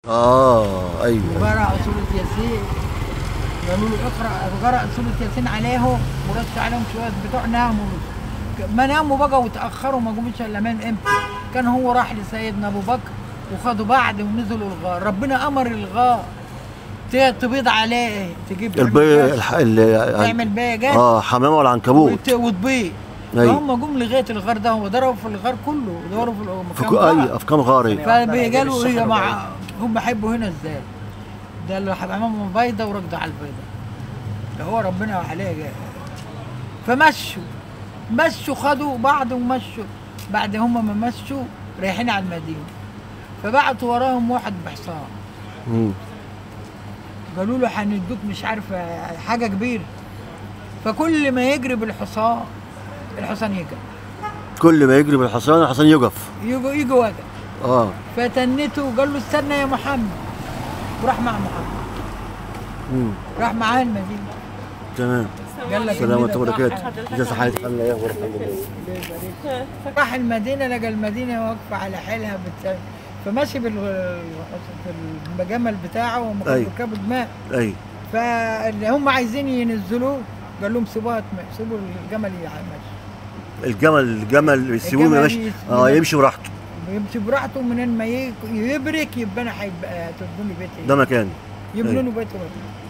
اه ايوه وقرأ سورة ياسين قالوا له اقرأ قرأ سورة ياسين عليهم ورش عليهم شوية بتوع ناموا ما ناموا بقى وتأخروا ما قومش إلا من إمتى كان هو راح لسيدنا أبو بكر وخدوا بعد ونزلوا الغار ربنا أمر الغار ت- تبيض عليه تجيب البي الح... ال... تعمل بيجات اه حمامه ولا عنكبوت وت- وتبيض أيوة. فهم جم لغايه الغار ده وضربوا في الغار كله ضربوا في في المكان كو... غار. اي افكام غاري فبيجالوا هي مع هم حبوا هنا ازاي ده اللي حمامهم بيضه وركض على البيضه ده هو ربنا عليه جاي فمشوا مشوا خدوا بعض ومشوا بعد هم ما مشوا رايحين على المدينه فبعتوا وراهم واحد بحصان مم. قالوا له هندوك مش عارفه حاجه كبيره فكل ما يجري بالحصان الحصان يجري كل ما يجري بالحصان الحصان يقف يجوا يجوا وجه اه فتنته وقال له استنى يا محمد وراح مع محمد مم. راح معاه المدينه تمام قال لك السلام عليكم المدينة ورحمه الله صح. وبركاته ازي صحتك عامله ايه اخبارك راح المدينه لقى المدينه واقفه على حيلها بت... فماشي بال بالجمل بتاعه وما كان أيوة. ركاب دماء اي فاللي هم عايزين ينزلوه قال لهم سيبوها تم- سيبوا الجمل يمشي الجمل الجمل يسيبوه الجمل يمشي يس- اه يمشي براحته يمشي براحته منين ما ي- يبرك يبقى انا هيبقى تبنوا لي بيتي ده مكان يبنوا له أيوة. بيته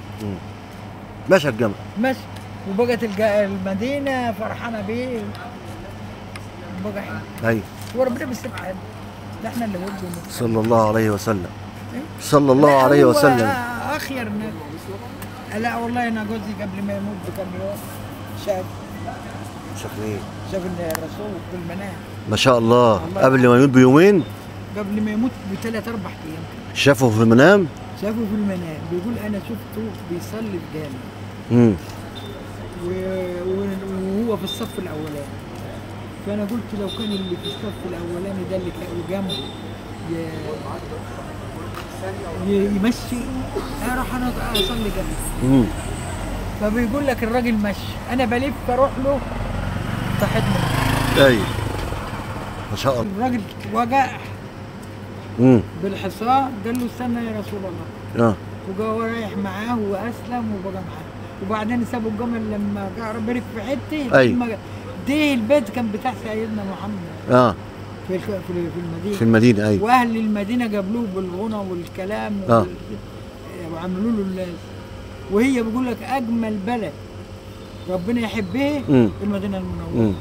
ماشي الجمل ماشي وبقت الج- المدينه فرحانه بيه وبقى حلو اي وربنا بيسيب حد ده احنا اللي ولده صلى الله عليه وسلم صلى الله عليه هو وسلم اخير نبي لا والله انا جوزي قبل ما يموت بكم يوم شاف شكلين شاف الرسول في المنام ما شاء الله الله قبل ما يموت بيومين قبل ما يموت بثلاث اربع ايام كده. شافه في المنام شافه في المنام بيقول انا شفته بيصلي في جامع امم و- و- وهو في الصف الاولاني فانا قلت لو كان اللي في الصف الاولاني ده اللي كان جنبه ي- ي- يمشي اروح انا اصلي جنبه امم فبيقول لك الراجل مشي انا بلف اروح له صحيت منه اي ما شاء الله الراجل وجع امم بالحصان قال له استنى يا رسول الله اه وجا هو رايح معاه واسلم وبقى معاه وبعدين سابوا الجمل لما جه برك في حته أيوة. لما- ده البيت كان بتاع سيدنا محمد اه في الك- في في المدينه في المدينه اي واهل المدينه قابلوه بالغنى والكلام آه. وال- وعملوا له اللاز وهي بيقول لك اجمل بلد ربنا يحبها مم. المدينه المنوره امم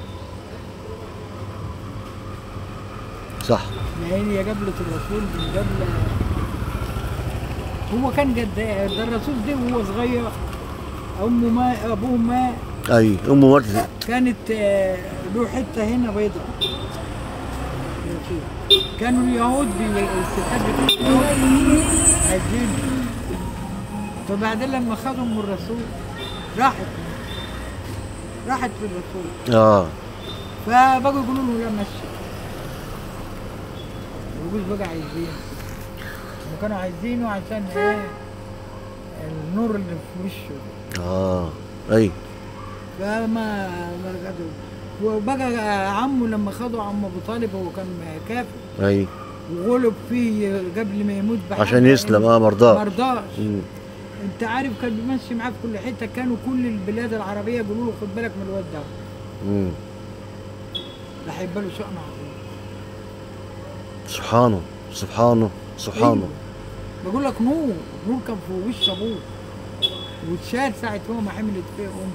صح لان هي قبلة الرسول من قبل هو كان قد إيه؟ ده الرسول ده وهو صغير امه ما ابوه ما اي امه ماتت كانت آه، له حته هنا بيضاء كانوا اليهود بي- الستات بتوع اليهود عايزين فبعدين لما خدهم من الرسول راحت راحت في الرسول اه فبقوا يقولوا له لا مشي الوجوز بقى عايزين هم كانوا عايزينه عشان ايه النور اللي في وشه اه اي فما ما خدوا وبقى عمه لما خدوا عم ابو طالب هو كان كافر اي وغلب فيه قبل ما يموت بحاجة عشان يسلم اه مرضاه مرضاش مم. انت عارف كان بيمشي معاه في كل حته كانوا كل البلاد العربيه يقولوا له خد بالك من الواد ده مم. ده هيبقى له شأن عظيم سبحانه سبحانه سبحانه أيوة. بقول لك نور نور كان في وش ابوه واتشال ساعة هو ما حملت فيه امه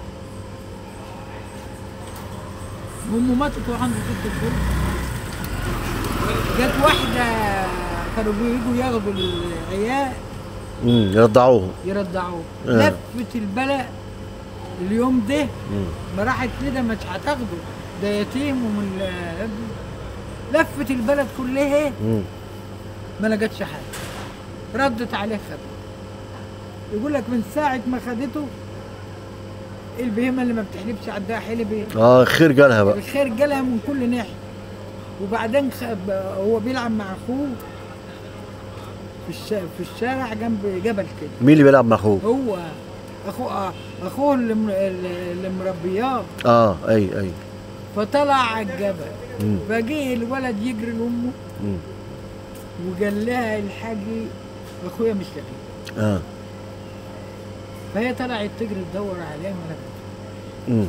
امه ماتت وعنده ست شهور جت واحدة كانوا بيجوا ياخدوا العيال امم يرضعوه يرضعوه آه. لفت البلد اليوم ده مم. ما راحت كده مش هتاخده ده يتيم ومن ابنه لفت البلد كلها مم. ما لقتش حاجه ردت عليه خد يقول لك من ساعه ما خدته البهيمه اللي ما بتحلبش عندها حلب ايه اه خير جالها بقى الخير جالها من كل ناحيه وبعدين خ... ب- هو بيلعب مع اخوه في الشارع في الشارع جنب جبل كده مين اللي بيلعب مع اخوه هو اخوه آه، اخوه اللي, م... اللي مربياه اه اي اي فطلع على الجبل مم. فجه الولد يجري لامه مم. وقال لها الحاجي اخويا مش لاقيه اه فهي طلعت تجري تدور عليه ما لقيته امم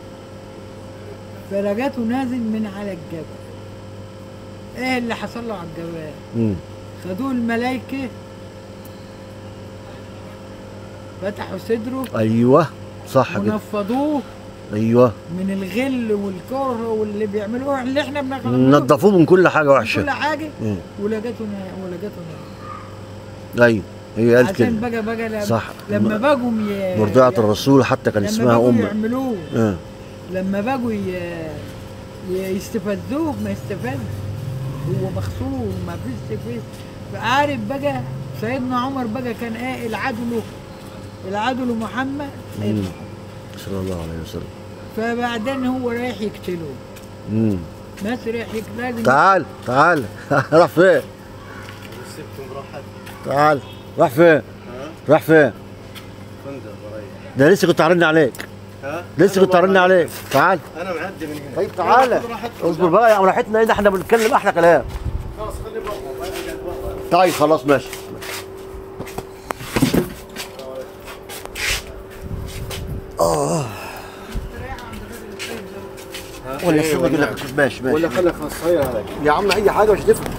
فلقته نازل من على الجبل ايه اللي حصل له على الجبل امم خدوه الملايكة فتحوا صدره ايوه صح كده ونفضوه ايوه من الغل والكره واللي بيعملوه اللي احنا بنغلبوه نظفوه من كل حاجه كل وحشه حاجه مم. ولقيته نا- ولقيته ناس ايوه هي قالت عشان كده بقى بقى لما, صح. لما بقوا ي... مرضعة الرسول حتى كان لما اسمها بقوا ام يعملوه اه لما بقوا ي... ي- يستفزوه ما يستفز هو مغسول ما فيش فيه فعارف بقى سيدنا عمر بقى كان ايه العدو له العدو لمحمد مم. صلى الله عليه وسلم فبعدين هو رايح يقتله امم ناس رايح يقتل لازم تعال تعال راح فين سبتم راحت تعال راح فين راح فين فندق قريب ده لسه كنت عارضني عليك ها لسه كنت عارضني عليك تعال انا معدي من هنا طيب تعالى خذ راحتكم. اصبر بقى يا عم راحتنا ايه ده احنا بنتكلم احلى كلام خلاص خلي برا ما يقعد برا طيب خلاص ماشي اه ولا شو بقول لك ماشي ماشي ولا خليك خاصية هذاك يا عم اي حاجه مش هتفرق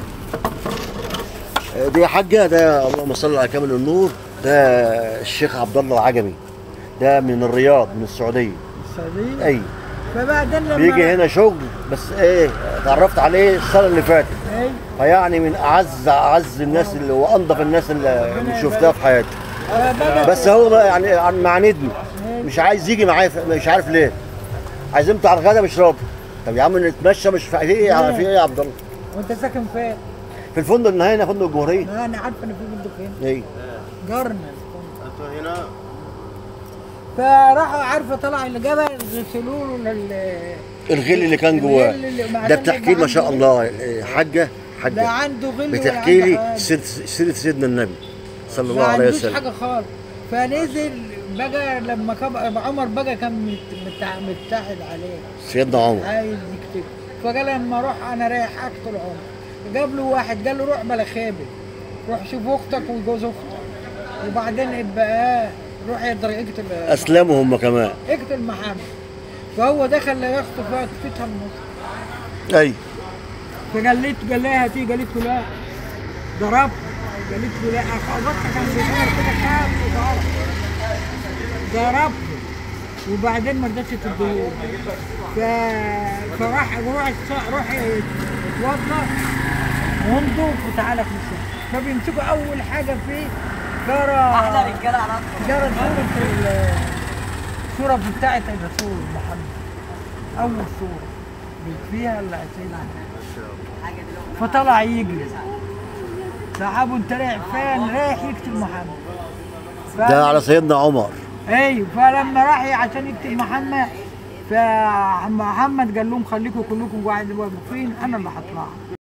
آه، دي يا حاجه ده اللهم صل على كامل النور ده الشيخ عبد الله العجمي ده من الرياض من السعوديه السعودية اي فبعدين لما بيجي هنا شغل بس ايه اتعرفت عليه السنه اللي فاتت اي فيعني من اعز اعز الناس اللي وانضف الناس اللي اللي شفتها في حياتي فبدأ بس هو بقى يعني عن- معاندني مش عايز يجي معايا ف- مش عارف ليه عزمته على الغدا مش راضي طب يا عم نتمشى مش في ايه يا- في ايه يا عبد الله وانت ساكن فين؟ في الفندق النهائي فندق الجمهوريه ما انا عارفه ان في بندق هنا ايه جارنا انتوا هنا فراحوا عارفه طلع الجبل غسلوا له لل الغل اللي كان جواه الغل اللي- ما ده عشان بتحكي يبقى ما شاء عنده- الله إيه، حاجه ده حاجه عنده غل ولا بتحكي عنده لي حاجة. سيره سيره سيدنا النبي صلى الله ما عليه عندوش وسلم حاجه خالص فنزل بقى لما كب... عمر بقى كان مت... متع... متحد عليه سيدنا عمر عايز يكتب فقال لما اروح انا رايح اقتل عمر جاب له واحد قال له روح بلا خابر روح شوف اختك وجوز اختك وبعدين ابقى آه، روح يقدر يقتل اسلموا هم كمان اقتل محمد فهو دخل يخطف فتها النص اي فقالت قال لها هاتي قالت له لا ضربت قالت له لا خبطت كان بيصير كده خاف وضرب ضربته وبعدين ما رضتش تديه ف... فراح روح الص- روح اتوضى وانضف وتعالى في الشارع فبيمسكوا اول حاجه فيه جرى احلى رجاله على جرى صوره ال- الصوره بتاعت الرسول محمد اول صوره فيها اللي سيدنا فطلع يجري صحابه انت رايح فين؟ رايح يقتل محمد ف... ده على سيدنا عمر ايوه فلما راح عشان يقتل محمد فمحمد قال لهم خليكم كلكم قاعدين واقفين انا اللي هطلع